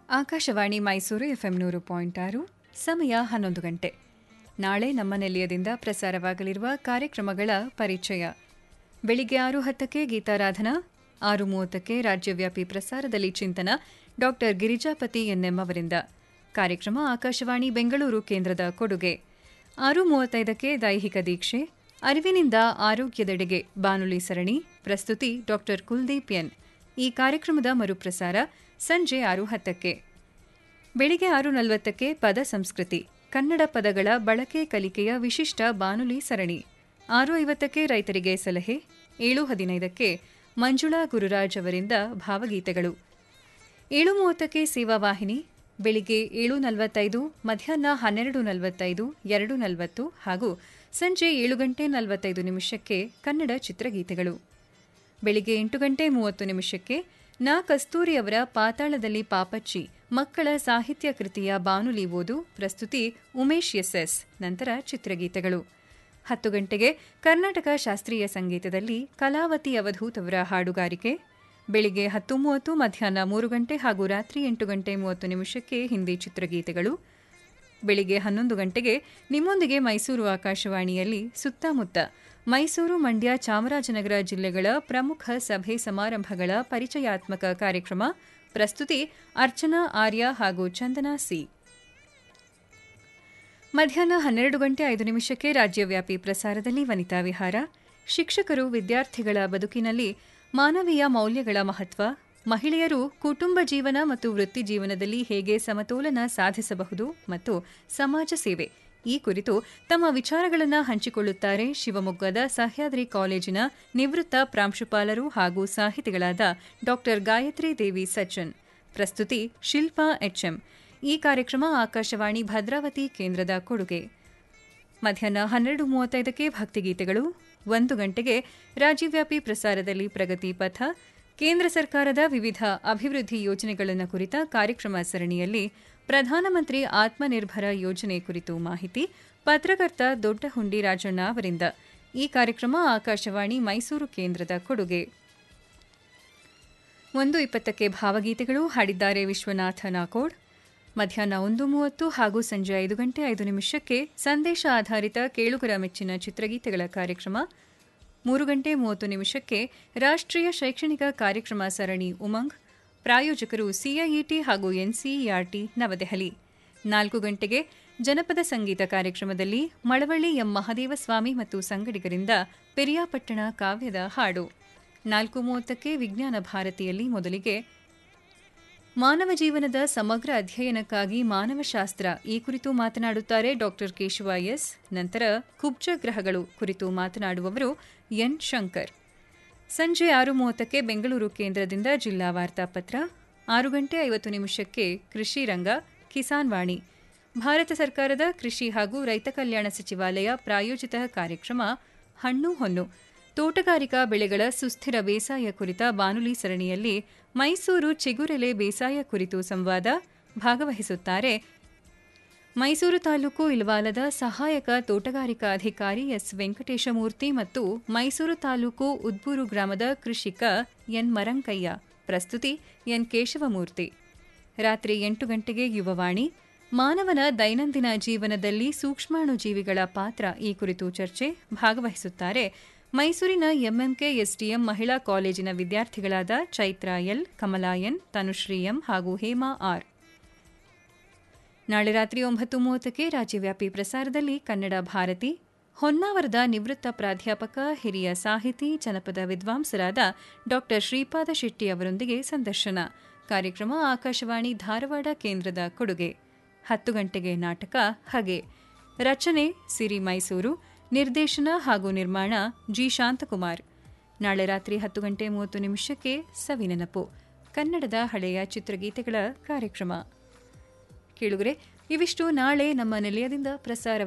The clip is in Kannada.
ಆಕಾಶವಾಣಿ ಮೈಸೂರು ಎಫ್ಎಂ ನೂರು ಪಾಯಿಂಟ್ ಆರು ಸಮಯ ಹನ್ನೊಂದು ಗಂಟೆ ನಾಳೆ ನಮ್ಮ ನಿಲಯದಿಂದ ಪ್ರಸಾರವಾಗಲಿರುವ ಕಾರ್ಯಕ್ರಮಗಳ ಪರಿಚಯ ಬೆಳಿಗ್ಗೆ ಆರು ಹತ್ತಕ್ಕೆ ಗೀತಾರಾಧನಾ ಆರು ಮೂವತ್ತಕ್ಕೆ ರಾಜ್ಯವ್ಯಾಪಿ ಪ್ರಸಾರದಲ್ಲಿ ಚಿಂತನ ಡಾಕ್ಟರ್ ಗಿರಿಜಾಪತಿ ಎನ್ಎಂ ಅವರಿಂದ ಕಾರ್ಯಕ್ರಮ ಆಕಾಶವಾಣಿ ಬೆಂಗಳೂರು ಕೇಂದ್ರದ ಕೊಡುಗೆ ಆರು ಮೂವತ್ತೈದಕ್ಕೆ ದೈಹಿಕ ದೀಕ್ಷೆ ಅರಿವಿನಿಂದ ಆರೋಗ್ಯದೆಡೆಗೆ ಬಾನುಲಿ ಸರಣಿ ಪ್ರಸ್ತುತಿ ಡಾಕ್ಟರ್ ಕುಲ್ದೀಪ್ ಎನ್ ಈ ಕಾರ್ಯಕ್ರಮದ ಮರುಪ್ರಸಾರ ಸಂಜೆ ಆರು ಹತ್ತಕ್ಕೆ ಬೆಳಿಗ್ಗೆ ಆರು ನಲವತ್ತಕ್ಕೆ ಪದ ಸಂಸ್ಕೃತಿ ಕನ್ನಡ ಪದಗಳ ಬಳಕೆ ಕಲಿಕೆಯ ವಿಶಿಷ್ಟ ಬಾನುಲಿ ಸರಣಿ ಆರು ಐವತ್ತಕ್ಕೆ ರೈತರಿಗೆ ಸಲಹೆ ಏಳು ಹದಿನೈದಕ್ಕೆ ಮಂಜುಳಾ ಗುರುರಾಜ್ ಅವರಿಂದ ಭಾವಗೀತೆಗಳು ಏಳು ಮೂವತ್ತಕ್ಕೆ ಸೇವಾ ವಾಹಿನಿ ಬೆಳಿಗ್ಗೆ ಏಳು ನಲವತ್ತೈದು ಮಧ್ಯಾಹ್ನ ಹನ್ನೆರಡು ನಲವತ್ತೈದು ಎರಡು ನಲವತ್ತು ಹಾಗೂ ಸಂಜೆ ಏಳು ಗಂಟೆ ನಲವತ್ತೈದು ನಿಮಿಷಕ್ಕೆ ಕನ್ನಡ ಚಿತ್ರಗೀತೆಗಳು ಬೆಳಿಗ್ಗೆ ಎಂಟು ಗಂಟೆ ಮೂವತ್ತು ನಿಮಿಷಕ್ಕೆ ನಾ ಕಸ್ತೂರಿ ಅವರ ಪಾತಾಳದಲ್ಲಿ ಪಾಪಚ್ಚಿ ಮಕ್ಕಳ ಸಾಹಿತ್ಯ ಕೃತಿಯ ಬಾನುಲಿ ಓದು ಪ್ರಸ್ತುತಿ ಉಮೇಶ್ ಎಸ್ಎಸ್ ನಂತರ ಚಿತ್ರಗೀತೆಗಳು ಹತ್ತು ಗಂಟೆಗೆ ಕರ್ನಾಟಕ ಶಾಸ್ತ್ರೀಯ ಸಂಗೀತದಲ್ಲಿ ಕಲಾವತಿ ಅವಧೂತ್ ಅವರ ಹಾಡುಗಾರಿಕೆ ಬೆಳಿಗ್ಗೆ ಹತ್ತು ಮೂವತ್ತು ಮಧ್ಯಾಹ್ನ ಮೂರು ಗಂಟೆ ಹಾಗೂ ರಾತ್ರಿ ಎಂಟು ಗಂಟೆ ಮೂವತ್ತು ನಿಮಿಷಕ್ಕೆ ಹಿಂದಿ ಚಿತ್ರಗೀತೆಗಳು ಬೆಳಿಗ್ಗೆ ಹನ್ನೊಂದು ಗಂಟೆಗೆ ನಿಮ್ಮೊಂದಿಗೆ ಮೈಸೂರು ಆಕಾಶವಾಣಿಯಲ್ಲಿ ಸುತ್ತಮುತ್ತ ಮೈಸೂರು ಮಂಡ್ಯ ಚಾಮರಾಜನಗರ ಜಿಲ್ಲೆಗಳ ಪ್ರಮುಖ ಸಭೆ ಸಮಾರಂಭಗಳ ಪರಿಚಯಾತ್ಮಕ ಕಾರ್ಯಕ್ರಮ ಪ್ರಸ್ತುತಿ ಅರ್ಚನಾ ಆರ್ಯ ಹಾಗೂ ಚಂದನಾ ಸಿ ಮಧ್ಯಾಹ್ನ ಹನ್ನೆರಡು ಗಂಟೆ ಐದು ನಿಮಿಷಕ್ಕೆ ರಾಜ್ಯವ್ಯಾಪಿ ಪ್ರಸಾರದಲ್ಲಿ ವನಿತಾ ವಿಹಾರ ಶಿಕ್ಷಕರು ವಿದ್ಯಾರ್ಥಿಗಳ ಬದುಕಿನಲ್ಲಿ ಮಾನವೀಯ ಮೌಲ್ಯಗಳ ಮಹತ್ವ ಮಹಿಳೆಯರು ಕುಟುಂಬ ಜೀವನ ಮತ್ತು ವೃತ್ತಿ ಜೀವನದಲ್ಲಿ ಹೇಗೆ ಸಮತೋಲನ ಸಾಧಿಸಬಹುದು ಮತ್ತು ಸಮಾಜ ಸೇವೆ ಈ ಕುರಿತು ತಮ್ಮ ವಿಚಾರಗಳನ್ನು ಹಂಚಿಕೊಳ್ಳುತ್ತಾರೆ ಶಿವಮೊಗ್ಗದ ಸಹ್ಯಾದ್ರಿ ಕಾಲೇಜಿನ ನಿವೃತ್ತ ಪ್ರಾಂಶುಪಾಲರು ಹಾಗೂ ಸಾಹಿತಿಗಳಾದ ಡಾ ಗಾಯತ್ರಿ ದೇವಿ ಸಜ್ಜನ್ ಪ್ರಸ್ತುತಿ ಶಿಲ್ಪಾ ಎಚ್ಎಂ ಈ ಕಾರ್ಯಕ್ರಮ ಆಕಾಶವಾಣಿ ಭದ್ರಾವತಿ ಕೇಂದ್ರದ ಕೊಡುಗೆ ಮಧ್ಯಾಹ್ನ ಹನ್ನೆರಡು ಮೂವತ್ತೈದಕ್ಕೆ ಭಕ್ತಿಗೀತೆಗಳು ಒಂದು ಗಂಟೆಗೆ ರಾಜ್ಯವ್ಯಾಪಿ ಪ್ರಸಾರದಲ್ಲಿ ಪ್ರಗತಿ ಪಥ ಕೇಂದ್ರ ಸರ್ಕಾರದ ವಿವಿಧ ಅಭಿವೃದ್ಧಿ ಯೋಜನೆಗಳನ್ನು ಕುರಿತ ಕಾರ್ಯಕ್ರಮ ಸರಣಿಯಲ್ಲಿ ಪ್ರಧಾನಮಂತ್ರಿ ಆತ್ಮನಿರ್ಭರ ಯೋಜನೆ ಕುರಿತು ಮಾಹಿತಿ ಪತ್ರಕರ್ತ ದೊಡ್ಡಹುಂಡಿ ರಾಜಣ್ಣ ಅವರಿಂದ ಈ ಕಾರ್ಯಕ್ರಮ ಆಕಾಶವಾಣಿ ಮೈಸೂರು ಕೇಂದ್ರದ ಕೊಡುಗೆ ಒಂದು ಇಪ್ಪತ್ತಕ್ಕೆ ಭಾವಗೀತೆಗಳು ಹಾಡಿದ್ದಾರೆ ವಿಶ್ವನಾಥ ನಾಕೋಡ್ ಮಧ್ಯಾಹ್ನ ಒಂದು ಮೂವತ್ತು ಹಾಗೂ ಸಂಜೆ ಐದು ಗಂಟೆ ಐದು ನಿಮಿಷಕ್ಕೆ ಸಂದೇಶ ಆಧಾರಿತ ಕೇಳುಗರ ಮೆಚ್ಚಿನ ಚಿತ್ರಗೀತೆಗಳ ಕಾರ್ಯಕ್ರಮ ಮೂರು ಗಂಟೆ ಮೂವತ್ತು ನಿಮಿಷಕ್ಕೆ ರಾಷ್ಟ್ರೀಯ ಶೈಕ್ಷಣಿಕ ಕಾರ್ಯಕ್ರಮ ಸರಣಿ ಉಮಂಗ್ ಪ್ರಾಯೋಜಕರು ಸಿಐಇಟಿ ಹಾಗೂ ಎನ್ಸಿಇಆರ್ಟಿ ನವದೆಹಲಿ ನಾಲ್ಕು ಗಂಟೆಗೆ ಜನಪದ ಸಂಗೀತ ಕಾರ್ಯಕ್ರಮದಲ್ಲಿ ಮಳವಳ್ಳಿ ಎಂ ಮಹದೇವಸ್ವಾಮಿ ಮತ್ತು ಸಂಗಡಿಗರಿಂದ ಪೆರಿಯಾಪಟ್ಟಣ ಕಾವ್ಯದ ಹಾಡು ನಾಲ್ಕು ಮೂವತ್ತಕ್ಕೆ ವಿಜ್ಞಾನ ಭಾರತಿಯಲ್ಲಿ ಮೊದಲಿಗೆ ಮಾನವ ಜೀವನದ ಸಮಗ್ರ ಅಧ್ಯಯನಕ್ಕಾಗಿ ಮಾನವಶಾಸ್ತ್ರ ಈ ಕುರಿತು ಮಾತನಾಡುತ್ತಾರೆ ಡಾಕ್ಟರ್ ಕೇಶವ ಎಸ್ ನಂತರ ಕುಬ್ಜ ಗ್ರಹಗಳು ಕುರಿತು ಮಾತನಾಡುವವರು ಎನ್ ಶಂಕರ್ ಸಂಜೆ ಆರು ಮೂವತ್ತಕ್ಕೆ ಬೆಂಗಳೂರು ಕೇಂದ್ರದಿಂದ ಜಿಲ್ಲಾ ವಾರ್ತಾಪತ್ರ ಆರು ಗಂಟೆ ಐವತ್ತು ನಿಮಿಷಕ್ಕೆ ಕೃಷಿ ರಂಗ ಕಿಸಾನ್ ವಾಣಿ ಭಾರತ ಸರ್ಕಾರದ ಕೃಷಿ ಹಾಗೂ ರೈತ ಕಲ್ಯಾಣ ಸಚಿವಾಲಯ ಪ್ರಾಯೋಜಿತ ಕಾರ್ಯಕ್ರಮ ಹಣ್ಣು ಹೊನ್ನು ತೋಟಗಾರಿಕಾ ಬೆಳೆಗಳ ಸುಸ್ಥಿರ ಬೇಸಾಯ ಕುರಿತ ಬಾನುಲಿ ಸರಣಿಯಲ್ಲಿ ಮೈಸೂರು ಚಿಗುರೆಲೆ ಬೇಸಾಯ ಕುರಿತು ಸಂವಾದ ಭಾಗವಹಿಸುತ್ತಾರೆ ಮೈಸೂರು ತಾಲೂಕು ಇಲ್ವಾಲದ ಸಹಾಯಕ ತೋಟಗಾರಿಕಾ ಅಧಿಕಾರಿ ಎಸ್ ವೆಂಕಟೇಶಮೂರ್ತಿ ಮತ್ತು ಮೈಸೂರು ತಾಲೂಕು ಉದ್ಬೂರು ಗ್ರಾಮದ ಕೃಷಿಕ ಎನ್ ಮರಂಕಯ್ಯ ಪ್ರಸ್ತುತಿ ಎನ್ ಕೇಶವಮೂರ್ತಿ ರಾತ್ರಿ ಎಂಟು ಗಂಟೆಗೆ ಯುವವಾಣಿ ಮಾನವನ ದೈನಂದಿನ ಜೀವನದಲ್ಲಿ ಸೂಕ್ಷ್ಮಾಣುಜೀವಿಗಳ ಪಾತ್ರ ಈ ಕುರಿತು ಚರ್ಚೆ ಭಾಗವಹಿಸುತ್ತಾರೆ ಮೈಸೂರಿನ ಎಂಎಂಕೆ ಎಸ್ಡಿಎಂ ಮಹಿಳಾ ಕಾಲೇಜಿನ ವಿದ್ಯಾರ್ಥಿಗಳಾದ Chaitra L Kamala N Tanushree M ಹಾಗೂ ಹೇಮಾ ಆರ್ ನಾಳೆ ರಾತ್ರಿ ಒಂಬತ್ತು ಮೂವತ್ತಕ್ಕೆ ರಾಜ್ಯವ್ಯಾಪಿ ಪ್ರಸಾರದಲ್ಲಿ ಕನ್ನಡ ಭಾರತಿ ಹೊನ್ನಾವರದ ನಿವೃತ್ತ ಪ್ರಾಧ್ಯಾಪಕ ಹಿರಿಯ ಸಾಹಿತಿ ಜನಪದ ವಿದ್ವಾಂಸರಾದ ಡಾ ಶ್ರೀಪಾದ ಶೆಟ್ಟಿ ಅವರೊಂದಿಗೆ ಸಂದರ್ಶನ ಕಾರ್ಯಕ್ರಮ ಆಕಾಶವಾಣಿ ಧಾರವಾಡ ಕೇಂದ್ರದ ಕೊಡುಗೆ ಹತ್ತು ಗಂಟೆಗೆ ನಾಟಕ ಹಗೆ ರಚನೆ ಸಿರಿ ಮೈಸೂರು ನಿರ್ದೇಶನ ಹಾಗೂ ನಿರ್ಮಾಣ ಜಿ ಶಾಂತಕುಮಾರ್ ನಾಳೆ ರಾತ್ರಿ ಹತ್ತು ಗಂಟೆ ಮೂವತ್ತು ನಿಮಿಷಕ್ಕೆ ಸವಿನೆನಪು ಕನ್ನಡದ ಹಳೆಯ ಚಿತ್ರಗೀತೆಗಳ ಕಾರ್ಯಕ್ರಮ ಕೇಳುಗರೆ ಇವಿಷ್ಟು ನಾಳೆ ನಮ್ಮ ನಿಲಯದಿಂದ ಪ್ರಸಾರ